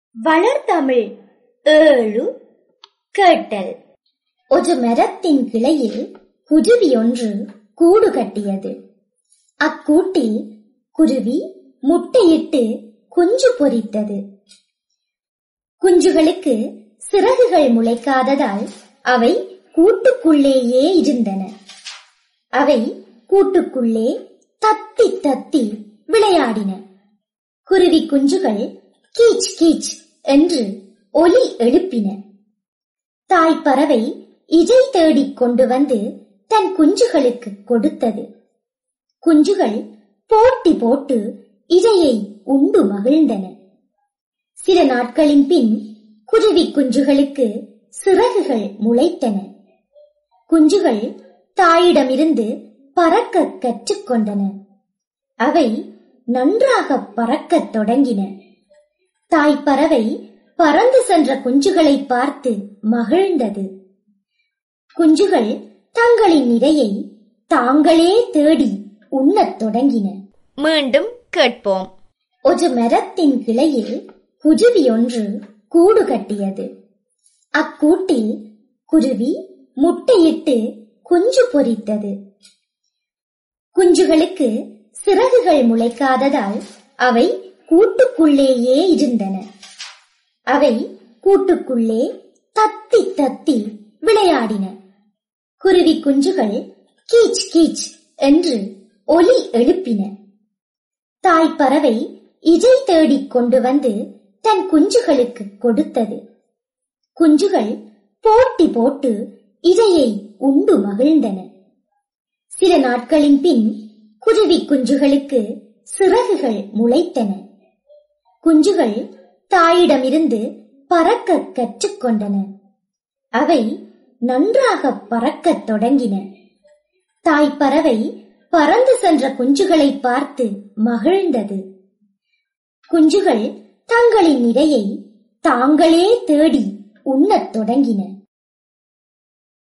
வளர்தமிழ் ஏழு கேட்டல் ஒரு மரத்தின் கிளையில் குருவி ஒன்று கூடு கட்டியது அக்கூட்டில் குருவி முட்டையிட்டு குஞ்சு பொரித்தது குஞ்சுகளுக்கு சிறகுகள் முளைக்காததால் அவை கூட்டுக்குள்ளேயே இருந்தன அவை கூட்டுக்குள்ளே தத்தி தத்தி விளையாடின குருவி குஞ்சுகள் கீச் கீச் என்று ஒலி எழுப்பின தாய் பறவை இஜை தேடிக் கொண்டு வந்து தன் குஞ்சுகளுக்கு கொடுத்தது குஞ்சுகள் போட்டி போட்டு இரையை உண்டு மகிழ்ந்தன சில நாட்களின் பின் குருவி குஞ்சுகளுக்கு சிறகுகள் முளைத்தன குஞ்சுகள் தாயிடமிருந்து பறக்க கற்றுக்கொண்டன அவை நன்றாக பறக்கத் தொடங்கின தாய் பறவை பறந்து சென்ற குஞ்சுகளை பார்த்து மகிழ்ந்தது குஞ்சுகள் தங்களின் இரையை தாங்களே தேடி உண்ணத் தொடங்கின மீண்டும் கேட்போம் ஒரு மரத்தின் கிளையில் குருவி ஒன்று கூடு கட்டியது அக்கூட்டில் குருவி முட்டையிட்டு குஞ்சு பொரித்தது குஞ்சுகளுக்கு சிறகுகள் முளைக்காததால் அவை கூட்டுக்குள்ளேயே இருந்தன அவை கூட்டுக்குள்ளே தத்தி தத்தி விளையாடின குருவி குஞ்சுகள் கீச் கீச் என்று ஒலி எழுப்பின தாய் பறவை இஜை தேடிக் கொண்டு வந்து தன் குஞ்சுகளுக்கு கொடுத்தது குஞ்சுகள் போட்டி போட்டு இரையை உண்டு மகிழ்ந்தன சில நாட்களின் பின் குருவி குஞ்சுகளுக்கு சிறகுகள் முளைத்தன குஞ்சுகள் தாயிடமிருந்து பறக்க கற்றுக்கொண்டன அவை நன்றாக பறக்கத் தொடங்கின தாய் பறவை பறந்து சென்ற குஞ்சுகளை பார்த்து மகிழ்ந்தது குஞ்சுகள் தங்களின் இரையை தாங்களே தேடி உண்ணத் தொடங்கின